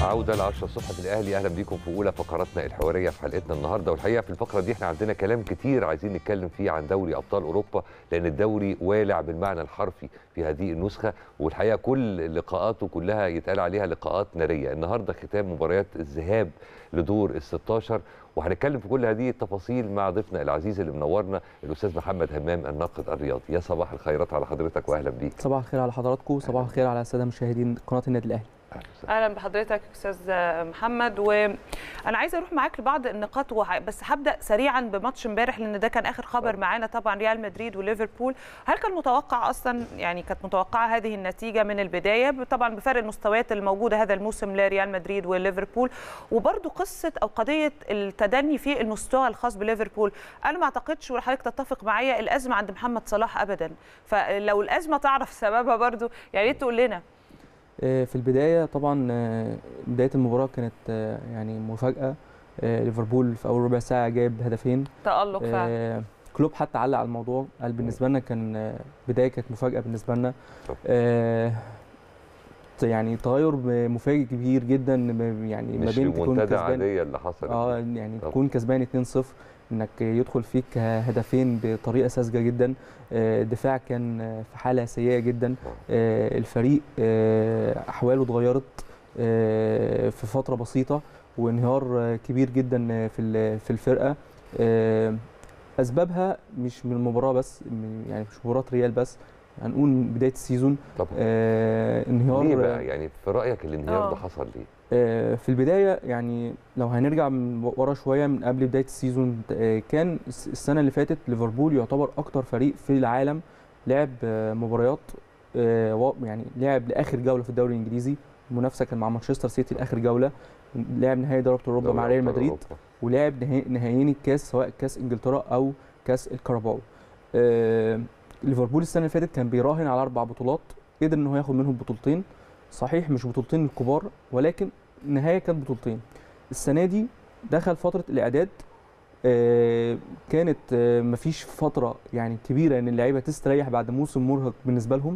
عودة ل 10 الصبح في الأهلي أهلا بيكم في أولى فقراتنا الحوارية في حلقتنا النهاردة والحقيقة في الفقرة دي احنا عندنا كلام كتير عايزين نتكلم فيه عن دوري أبطال أوروبا لأن الدوري والع بالمعنى الحرفي في هذه النسخة والحقيقة كل لقاءاته كلها يتقال عليها لقاءات نارية النهاردة ختام مباريات الذهاب لدور ال 16 وهنتكلم في كل هذه التفاصيل مع ضيفنا العزيز اللي منورنا الأستاذ محمد همام الناقد الرياضي يا صباح الخيرات على حضرتك وأهلا بيك صباح الخير على حضراتكم صباح الخير على الساده مشاهدين قناه النادي الاهلي أهلا وسهلا. اهلا بحضرتك استاذ محمد وانا عايزه اروح معاك لبعض النقاط وه... بس هبدا سريعا بماتش امبارح لان ده كان اخر خبر معانا طبعا ريال مدريد وليفربول هل كان متوقع اصلا يعني كانت متوقعه هذه النتيجه من البدايه طبعا بفرق المستويات الموجوده هذا الموسم لريال مدريد وليفربول وبرده قصه او قضيه التدني في المستوى الخاص بليفربول انا ما اعتقدش وحضرتك تتفق معايا الازمه عند محمد صلاح ابدا فلو الازمه تعرف سببها برده يعني ريت تقول لنا آه، في البدايه طبعا آه، بدايه المباراه كانت آه، يعني مفاجاه آه، ليفربول في اول ربع ساعه جايب هدفين تالق فعلا آه، كلوب حتى علق على الموضوع قال بالنسبه لنا كان آه، بدايه كانت مفاجاه بالنسبه لنا طب. آه، يعني تغير مفاجئ كبير جدا م- يعني ما مش بين تكون المنتدى كسبان عادية اللي حصلت اه يعني طب. تكون كسبان 2-0 انك يدخل فيك هدفين بطريقه ساذجه جدا آه، الدفاع كان آه، في حاله سيئه جدا آه، الفريق آه، احواله اتغيرت آه، في فتره بسيطه وانهيار آه، كبير جدا آه، في ال- في الفرقه آه، اسبابها مش من المباراه بس من- يعني مش مباراه ريال بس هنقول من بدايه السيزون طب آه، انهيار ليه بقى يعني في رأيك الانهيار آه. ده حصل ليه؟ آه، في البدايه يعني لو هنرجع من ورا شويه من قبل بدايه السيزون آه، كان الس- السنه اللي فاتت ليفربول يعتبر اكتر فريق في العالم لعب آه، مباريات آه، وا- يعني لعب لاخر جوله في الدوري الانجليزي المنافسه كان مع مانشستر سيتي لاخر جوله لعب نهائي دوري ابطال اوروبا دوري مع ريال أبطال مدريد أوروبا. ولعب نهائي- نهائيين الكاس سواء كاس انجلترا او كاس الكاراباو آه، ليفربول السنه اللي فاتت كان بيراهن على اربع بطولات قدر ان هو ياخد منهم بطولتين صحيح مش بطولتين الكبار ولكن النهايه كانت بطولتين السنه دي دخل فتره الاعداد آه، كانت آه، مفيش فتره يعني كبيره ان اللعيبه تستريح بعد موسم مرهق بالنسبه لهم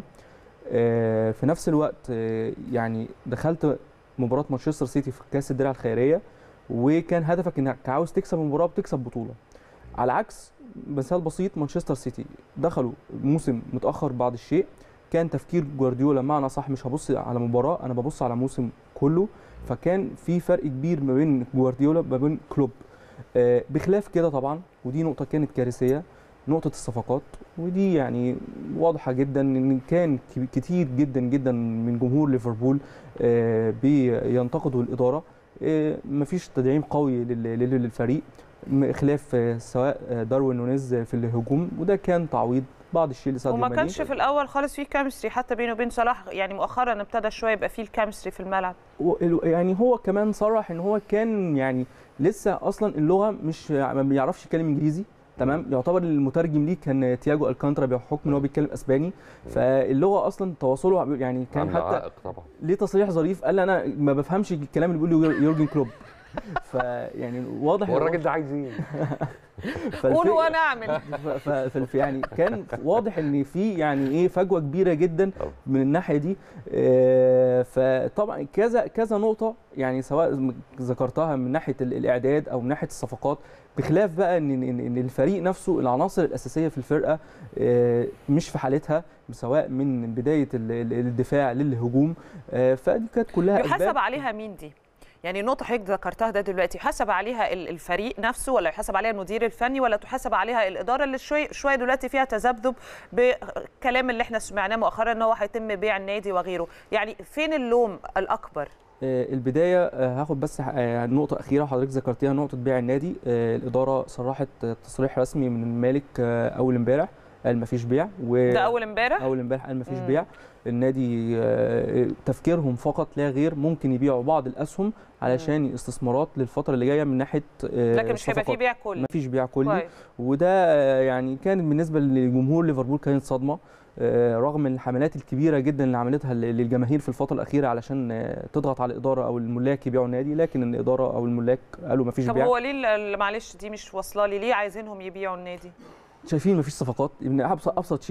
آه، في نفس الوقت آه، يعني دخلت مباراه مانشستر سيتي في كاس الدرع الخيريه وكان هدفك انك عاوز تكسب المباراه بتكسب بطوله على عكس مثال بسيط مانشستر سيتي دخلوا موسم متاخر بعض الشيء كان تفكير جوارديولا معنى صح مش هبص على مباراه انا ببص على موسم كله فكان في فرق كبير ما بين جوارديولا وما بين كلوب آه، بخلاف كده طبعا ودي نقطه كانت كارثيه نقطه الصفقات ودي يعني واضحه جدا ان كان ك- كتير جدا جدا من جمهور ليفربول آه، بينتقدوا الاداره آه، مفيش تدعيم قوي لل- لل- للفريق م- خلاف آه، سواء آه، داروين نونيز في الهجوم وده كان تعويض بعض الشيء لساديو وما ماني. كانش في الاول خالص فيه كيمستري حتى بينه وبين صلاح يعني مؤخرا ابتدى شويه يبقى فيه الكيمستري في الملعب و- ال- يعني هو كمان صرح ان هو كان يعني لسه اصلا اللغه مش ما بيعرفش يتكلم انجليزي تمام يعتبر المترجم ليه كان تياجو الكانترا بحكم ان هو بيتكلم اسباني فاللغه اصلا تواصله يعني كان عامل حتى عائق طبعا ليه تصريح ظريف قال انا ما بفهمش الكلام اللي بيقوله يور- يورجن كلوب فيعني واضح هو الراجل ده عايز ايه؟ فالفكرة- قول وانا اعمل ف- ف- فالف- يعني كان واضح ان في يعني ايه فجوه كبيره جدا طبعا. من الناحيه دي آه، فطبعا كذا كذا نقطه يعني سواء م- ذكرتها من ناحيه ال- الاعداد او من ناحيه الصفقات بخلاف بقى ان ان إن الفريق نفسه العناصر الاساسيه في الفرقه آه، مش في حالتها سواء من بدايه ال- ال- الدفاع للهجوم آه، فدي كانت كلها يحسب أسباب. عليها مين دي يعني النقطة حضرتك ذكرتها ده دلوقتي يحسب عليها ال- الفريق نفسه ولا يحسب عليها المدير الفني ولا تحسب عليها الإدارة اللي شوية شوية دلوقتي فيها تذبذب بالكلام اللي احنا سمعناه مؤخرا ان هو هيتم بيع النادي وغيره يعني فين اللوم الأكبر آه، البدايه آه، هاخد بس آه، نقطه اخيره حضرتك ذكرتيها نقطه بيع النادي آه، الاداره صرحت آه، تصريح رسمي من المالك آه، اول امبارح قال مفيش بيع و ده أول امبارح اول امبارح قال مفيش مم. بيع النادي آه، تفكيرهم فقط لا غير ممكن يبيعوا بعض الاسهم علشان استثمارات للفتره اللي جايه من ناحيه آه، لكن مش هيبقى فيه الصفقات. بيع كلي مفيش بيع كلي كويس وده آه، يعني كان بالنسبه لجمهور ليفربول كانت صدمه آه، رغم الحملات الكبيره جدا اللي عملتها ل- للجماهير في الفتره الاخيره علشان آه، تضغط على الاداره او الملاك يبيعوا النادي لكن الاداره او الملاك قالوا مفيش طب بيع هو ليه ال- معلش دي مش واصله لي ليه عايزينهم يبيعوا النادي شايفين مفيش صفقات من ابسط ابسط شيء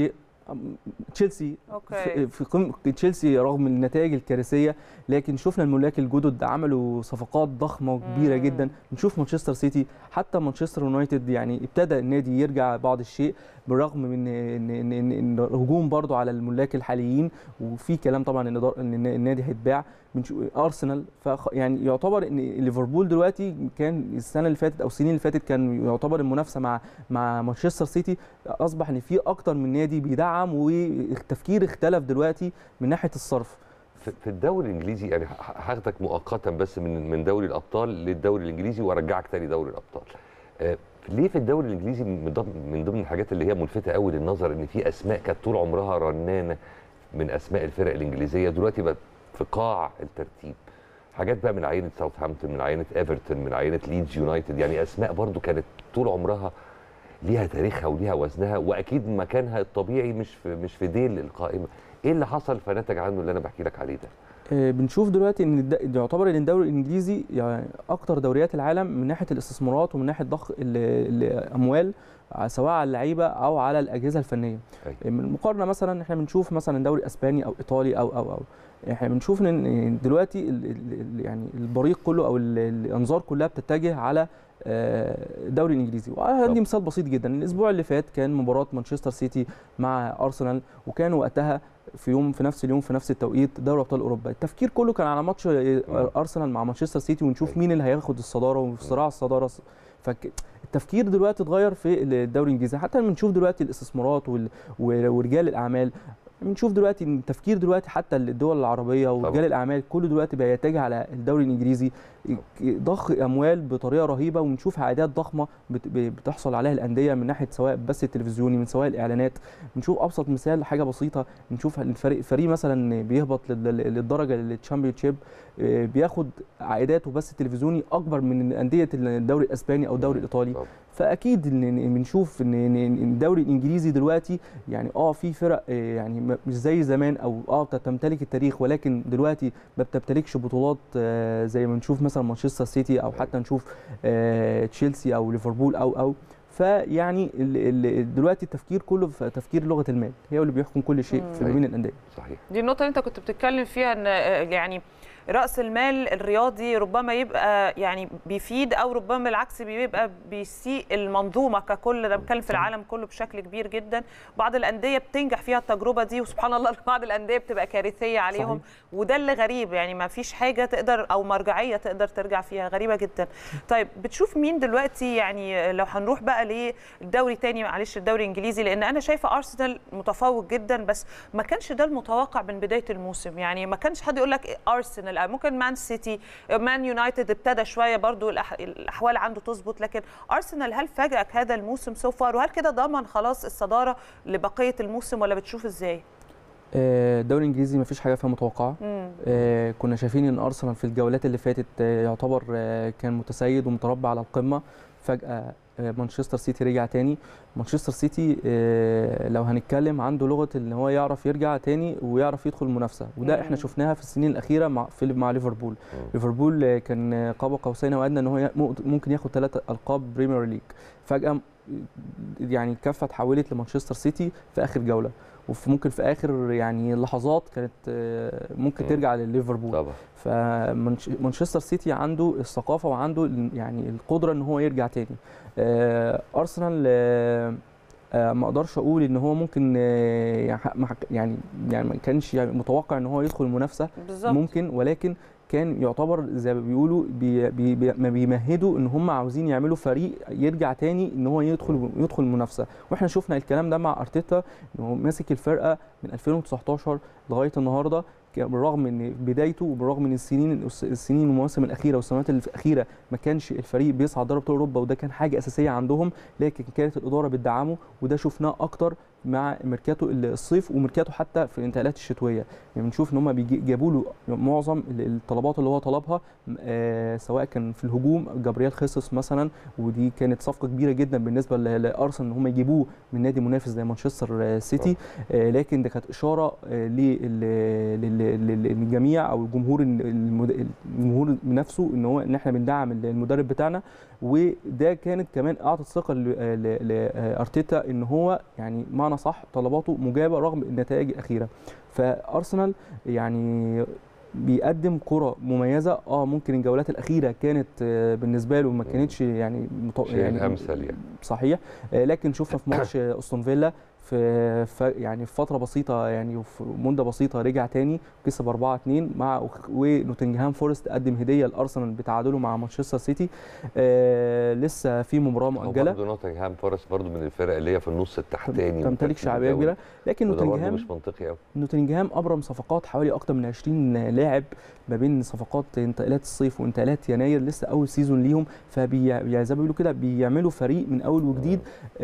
تشيلسي اوكي في في قم... تشيلسي رغم النتائج الكارثيه لكن شفنا الملاك الجدد عملوا صفقات ضخمه وكبيره مم. جدا نشوف مانشستر سيتي حتى مانشستر يونايتد يعني ابتدى النادي يرجع بعض الشيء بالرغم من ان ان ان, إن الهجوم برضو على الملاك الحاليين وفي كلام طبعا ان دار- ان النادي هيتباع بنشوف ارسنال فخ يعني يعتبر ان ليفربول دلوقتي كان السنه اللي فاتت او السنين اللي فاتت كان يعتبر المنافسه مع مع مانشستر سيتي اصبح ان في اكتر من نادي بيدعم والتفكير اختلف دلوقتي من ناحيه الصرف في في الدوري الانجليزي يعني ه- هاخدك مؤقتا بس من من دوري الابطال للدوري الانجليزي وارجعك تاني دوري الابطال آه، ليه في الدوري الانجليزي من ضمن من ضمن الحاجات اللي هي ملفته قوي للنظر ان في اسماء كانت طول عمرها رنانه من اسماء الفرق الانجليزيه دلوقتي بقت في قاع الترتيب حاجات بقى من عينه ساوثهامبتون من عينه ايفرتون من عينه ليدز يونايتد يعني اسماء برضو كانت طول عمرها ليها تاريخها وليها وزنها واكيد مكانها الطبيعي مش في مش في ديل القائمه ايه اللي حصل فنتج عنه اللي انا بحكي لك عليه ده آه، بنشوف دلوقتي ان الد- يعتبر ان الدوري الانجليزي يعني اكتر دوريات العالم من ناحيه الاستثمارات ومن ناحيه ضخ ال- الاموال ع- سواء على اللعيبه او على الاجهزه الفنيه أيوة. من المقارنه مثلا احنا بنشوف مثلا دوري اسباني او ايطالي او او او احنا بنشوف ان إن دلوقتي ال- ال- ال- يعني البريق كله او ال- الانظار كلها بتتجه على آه، الدوري الانجليزي طب. وهدي مثال بسيط جدا الاسبوع اللي فات كان مباراه مانشستر سيتي مع ارسنال وكان وقتها في يوم في نفس اليوم في نفس التوقيت دوري ابطال اوروبا التفكير كله كان على ماتش ارسنال مع مانشستر سيتي ونشوف أيوة. مين اللي هياخد الصداره وفي صراع الصداره فك... التفكير دلوقتي اتغير في الدوري الانجليزي حتى بنشوف دلوقتي الاستثمارات وال... و- ورجال الاعمال بنشوف دلوقتي ان التفكير دلوقتي حتى الدول العربيه ورجال طبعا. الاعمال كله دلوقتي بقى يتجه على الدوري الانجليزي ضخ اموال بطريقه رهيبه ونشوف عائدات ضخمه بت- ب- بتحصل عليها الانديه من ناحيه سواء البث التلفزيوني من سواء الاعلانات بنشوف ابسط مثال حاجه بسيطه نشوف الفريق فريق مثلا بيهبط لل- للدرجه للتشامبيونشيب آه، بياخد عائدات وبث تلفزيوني اكبر من انديه الدوري الاسباني او الدوري الايطالي طبعا. فاكيد ان إن بنشوف ان إن- إن الدوري الانجليزي دلوقتي يعني اه في فرق آه، يعني م- مش زي زمان او اه تمتلك التاريخ ولكن دلوقتي ما بتمتلكش بطولات آه، زي ما نشوف مثلا مانشستر سيتي او حتى نشوف آه، تشيلسي او ليفربول او او فيعني ال- ال- دلوقتي التفكير كله في تفكير لغه المال هي اللي بيحكم كل شيء في مم. بين الانديه صحيح دي النقطة اللي أنت كنت بتتكلم فيها إن آه، يعني رأس المال الرياضي ربما يبقى يعني بيفيد أو ربما بالعكس بيبقى بيسيء المنظومة ككل أنا بتكلم في العالم كله بشكل كبير جدا بعض الأندية بتنجح فيها التجربة دي وسبحان الله بعض الأندية بتبقى كارثية عليهم صحيح. وده اللي غريب يعني ما فيش حاجة تقدر أو مرجعية تقدر ترجع فيها غريبة جدا طيب بتشوف مين دلوقتي يعني لو هنروح بقى للدوري تاني معلش الدوري الإنجليزي لأن أنا شايفة أرسنال متفوق جدا بس ما كانش ده المتوقع من بدايه الموسم يعني ما كانش حد يقول لك ارسنال ممكن مان سيتي مان يونايتد ابتدى شويه برضو الأح- الاحوال عنده تظبط لكن ارسنال هل فاجئك هذا الموسم سو فار وهل كده ضمن خلاص الصداره لبقيه الموسم ولا بتشوف ازاي؟ آه، الدوري الانجليزي ما فيش حاجه فيها متوقعه مم. آه، كنا شايفين ان ارسنال في الجولات اللي فاتت آه، يعتبر آه، كان متسيد ومتربع على القمه فجاه آه، مانشستر سيتي رجع تاني مانشستر سيتي آه، لو هنتكلم عنده لغه ان هو يعرف يرجع تاني ويعرف يدخل المنافسه وده مم. احنا شفناها في السنين الاخيره مع في مع ليفربول مم. ليفربول آه، كان آه، قاب قوسين وادنى ان هو ي- ممكن ياخد ثلاث القاب بريمير ليج فجاه م- يعني الكفه اتحولت لمانشستر سيتي في اخر جوله وفي ممكن في اخر يعني لحظات كانت آه، ممكن مم. ترجع لليفربول طبعا فمانشستر سيتي عنده الثقافه وعنده ال- يعني القدره ان هو يرجع تاني آه، ارسنال آه، آه، ما اقدرش اقول ان هو ممكن آه، يعني ما حك- يعني يعني ما كانش يعني متوقع ان هو يدخل المنافسه بالظبط ممكن ولكن كان يعتبر زي ما بيقولوا بي بي بي ما بيمهدوا ان هم عاوزين يعملوا فريق يرجع تاني ان هو يدخل يدخل المنافسه واحنا شفنا الكلام ده مع ارتيتا ان هو ماسك الفرقه من 2019 لغايه النهارده ك- بالرغم من بدايته وبالرغم من السنين السنين والمواسم الاخيره والسنوات الاخيره ما كانش الفريق بيصعد دوري ابطال اوروبا وده كان حاجه اساسيه عندهم لكن كانت الاداره بتدعمه وده شفناه اكتر مع ميركاتو الصيف وميركاتو حتى في الانتقالات الشتويه يعني بنشوف ان هم جابوا له معظم ال- الطلبات اللي هو طلبها آه، سواء كان في الهجوم جابرييل خيسوس مثلا ودي كانت صفقه كبيره جدا بالنسبه ل- لارسنال ان هم يجيبوه من نادي منافس زي مانشستر آه، سيتي آه، لكن ده كانت اشاره آه، لل- لل- لل- للجميع او الجمهور الم- الجمهور من نفسه ان هو ان احنا بندعم المدرب بتاعنا وده كانت كمان اعطت ثقه ل- ل- لارتيتا ان هو يعني معنى صح طلباته مجابه رغم النتائج الاخيره فارسنال يعني بيقدم كرة مميزة اه ممكن الجولات الأخيرة كانت آه، بالنسبة له ما كانتش يعني مط- شيء يعني الامثل يعني صحيح آه، لكن شفنا في ماتش آه، استون فيلا في ف- يعني في فتره بسيطه يعني وفي مده بسيطه رجع تاني كسب 4 2 مع وخ- ونوتنجهام فورست قدم هديه لارسنال بتعادله مع مانشستر سيتي آه لسه في مباراه هو مؤجله برضه نوتنغهام فورست برضه من الفرق اللي هي في النص التحتاني تمتلك وترتيب شعبيه الدوري. كبيره لكن وده برضه نوتنجهام مش منطقي قوي نوتنجهام ابرم صفقات حوالي اكتر من 20 لاعب ما بين صفقات انتقالات الصيف وانتقالات يناير لسه اول سيزون ليهم فبي يعني زي ما بيقولوا كده بيعملوا فريق من اول وجديد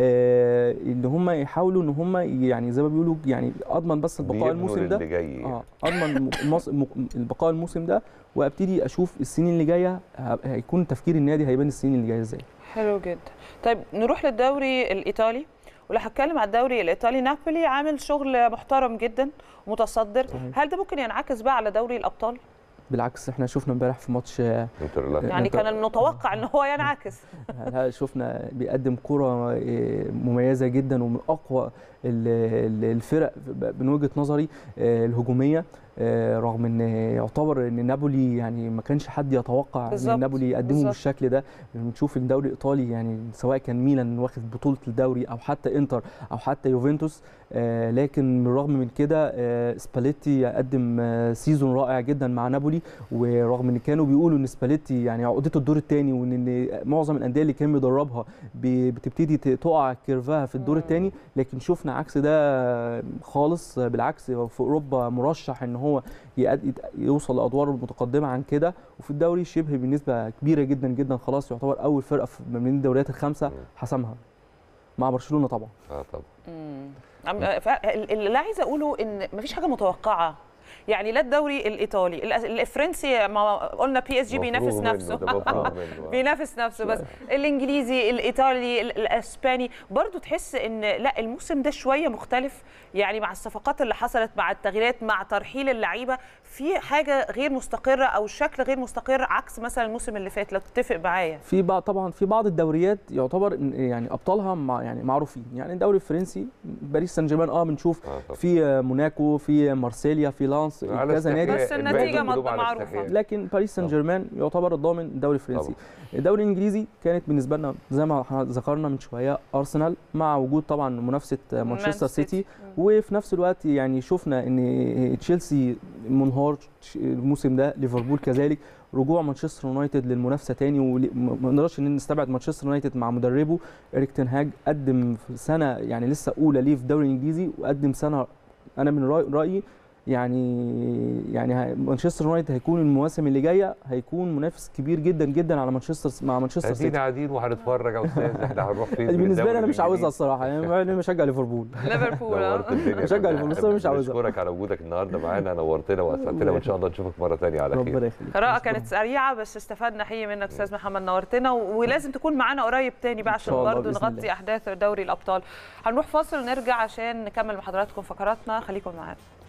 آه اللي هم يحاولوا ان هم يعني زي ما بيقولوا يعني اضمن بس البقاء بيبنوا الموسم ده للي جاي اه اضمن المص... م- البقاء الموسم ده وابتدي اشوف السنين اللي جايه ه- هيكون تفكير النادي هيبان السنين اللي جايه ازاي حلو جدا طيب نروح للدوري الايطالي ولو هتكلم على الدوري الايطالي نابولي عامل شغل محترم جدا ومتصدر صحيح. هل ده ممكن ينعكس بقى على دوري الابطال بالعكس احنا شفنا امبارح في ماتش آه، انتر لا يعني أنت- كان المتوقع ان هو ينعكس ها- شفنا بيقدم كرة آه، مميزة جدا ومن أقوى ال- ال- الفرق ب- من وجهة نظري آه، الهجومية آه، رغم ان يعتبر ان نابولي يعني ما كانش حد يتوقع بالظبط، ان نابولي يقدمه بالظبط. بالشكل ده بنشوف الدوري الايطالي يعني سواء كان ميلان واخد بطوله الدوري او حتى انتر او حتى يوفنتوس آه، لكن بالرغم من كده آه، سباليتي قدم آه، سيزون رائع جدا مع نابولي ورغم ان كانوا بيقولوا ان سباليتي يعني عقدته الدور الثاني وان إن معظم الانديه اللي كان بيدربها ب- بتبتدي ت- تقع كيرفها في الدور مم. الثاني لكن شفنا عكس ده خالص بالعكس هو في اوروبا مرشح ان هو يقد- يت- يوصل لادوار متقدمه عن كده وفي الدوري شبه بنسبه كبيره جدا جدا خلاص يعتبر اول فرقه في- من الدوريات الخمسه مم. حسمها مع برشلونه طبعا اه طبعا مم. عم- ف- اللي عايزه اقوله ان مفيش حاجه متوقعه يعني لا الدوري الايطالي الأس- الفرنسي ما قلنا بي اس جي بينافس مفروغ منه، نفسه ده مفروغ منه. بينافس نفسه بس الانجليزي الايطالي ال- الاسباني برضو تحس ان لا الموسم ده شويه مختلف يعني مع الصفقات اللي حصلت مع التغييرات مع ترحيل اللعيبه في حاجه غير مستقره او شكل غير مستقر عكس مثلا الموسم اللي فات لو تتفق معايا في بعض طبعا في بعض الدوريات يعتبر إن- يعني ابطالها مع يعني معروفين يعني الدوري الفرنسي باريس سان جيرمان اه بنشوف اه طبعا في موناكو في مارسيليا في لانس على كذا نادي استحياء. بس الباقي النتيجة دول كلهم على معروفة. استحياء. لكن باريس سان طبعا. جيرمان يعتبر الضامن الدوري الفرنسي الدوري الانجليزي كانت بالنسبه لنا زي ما احنا ذكرنا من شويه ارسنال مع وجود طبعا منافسه مانشستر سيتي وفي نفس الوقت يعني شفنا ان تشيلسي منهار الموسم ده ليفربول كذلك رجوع مانشستر يونايتد للمنافسه تاني وما نقدرش ان نستبعد مانشستر يونايتد مع مدربه اريك تين هاج قدم في سنه يعني لسه اولى ليه في الدوري الانجليزي وقدم سنه انا من رأي- رايي يعني يعني ه- مانشستر يونايتد هيكون المواسم اللي جايه هيكون منافس كبير جدا جدا على مانشستر مع مانشستر ادينا سيتي قاعدين وهنتفرج يا استاذ احنا هنروح فين دي من بالنسبه لي الدوري انا مش عاوزها الإنجليزي؟ الصراحه يعني انا بشجع ليفربول ليفربول نورت آه. الدنيا بشجع كلها. ليفربول، بس أنا مش عاوزها. بشكرك على وجودك النهارده معانا نورتنا واسعدتنا وان شاء الله نشوفك مره ثانيه على خير ربنا يخليك قراءة كانت سريعة بس استفدنا حقيقي منك استاذ محمد نورتنا و- ولازم تكون معانا قريب تاني بقى إن عشان شاء الله برضه بإذن نغطي الله. احداث دوري الابطال هنروح فاصل ونرجع عشان نكمل مع حضراتكم فقراتنا خليكم معانا